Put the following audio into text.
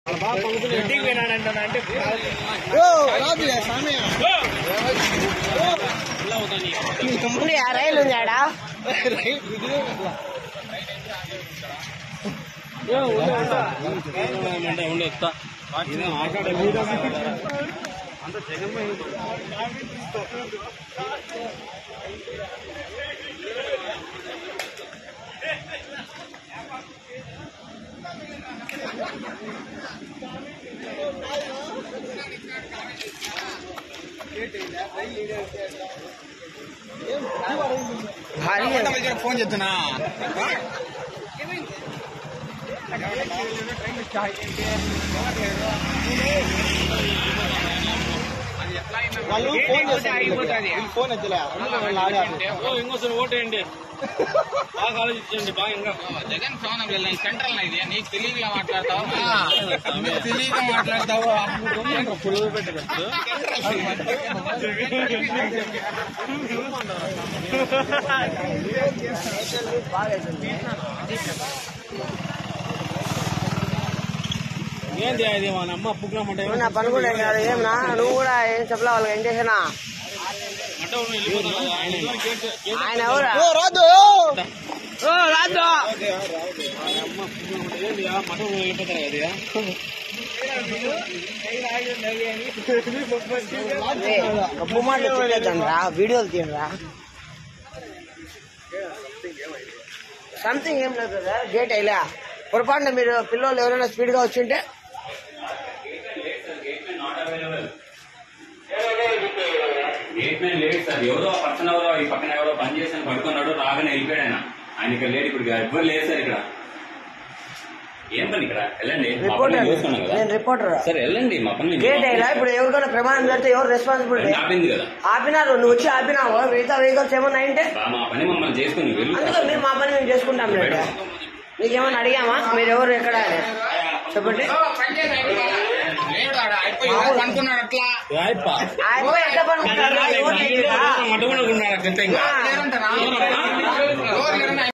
ఉంది ఆ రైలు ఉంది ఆడ భారీ ఫోన్ చేస్తున్నా వాళ్ళు ఫోన్ చేస్తారు ఫోన్ ఎత్తలే వాళ్ళు ఆడారు ఇంకోసారి ఓటేయండి బాగా ఆలోచించండి బాగా ఇంకా జగన్ సోనం వెళ్ళాను సెంట్రల్ ఇది నీకు తెలియదుగా మాట్లాడతావు తెలియక మాట్లాడతావు పులుగు పెట్టవచ్చు ఏంది అది మన అమ్మ పుగ్గులమ్మంటే నువ్వు నా పని కూడా ఏం కాదు ఏం నా నువ్వు కూడా ఏం చెప్పలే వాళ్ళకి ఏం చేసినా అంటే వెళ్ళిపోతారు ఆయన ఆయన ఎవరు ఓ రాదు ఓ రాజు అమ్మ పుగ్గులమ్మంటే ఏంది ఆ మఠం వెళ్ళిపోతారు కదా గబ్బు మాటలు చెప్పేద్దాం రా వీడియోలు తీయరా సంథింగ్ ఏం లేదు కదా గేట్ అయిలా పొరపాటున మీరు పిల్లలు ఎవరైనా స్పీడ్ గా వచ్చింటే గేట్ మ్యాన్ లేడు సార్ ఎవరో ఆ పక్కన ఎవరో ఈ పక్కన ఎవరో పని చేసాను పడుకున్నాడు రాగానే వెళ్ళిపోయాడు ఆయన ఆయన ఇక్కడ లేడు ఇప్పుడు ఎవ్వరు లేదు సార్ ఇక్కడ ఏం పని ఇక్కడ వెళ్ళండి మా పని రిపోర్టర్ మేము చూసుకున్నాం కదా నేను రిపోర్టర్ సరే వెళ్ళండి మా పని మేము గేట్ అయిలా చూసుకున్నాం. ఇప్పుడు ఎవరికైనా ప్రమాదం జరిగితే ఎవరు రెస్పాన్సిబిలిటీ బండి ఆపింది కదా ఆపినారు నువ్వు వచ్చి ఆపినావు మిగతా వెహికల్స్ ఏమన్నా అయింటే బా, మా పని మమ్మల్ని చేసుకుని వెళ్ళు అందులో మీరు మా పని మేము చేసుకుంటాం లేండి మీకేమన్నా అడిగామా మీరు ఎవరు ఎక్కడ అని చెప్పండి లేడు ఆడ అయిపోయి అనుకున్నాడు అట్లా రాయప్ప ఆయన ఎట్లా పనుకుంటారు ఎవరు లేకుండా? మఠం ఉన్నాడు ఇంకా ఆ. లేరంటనా? ఎవరు లేరని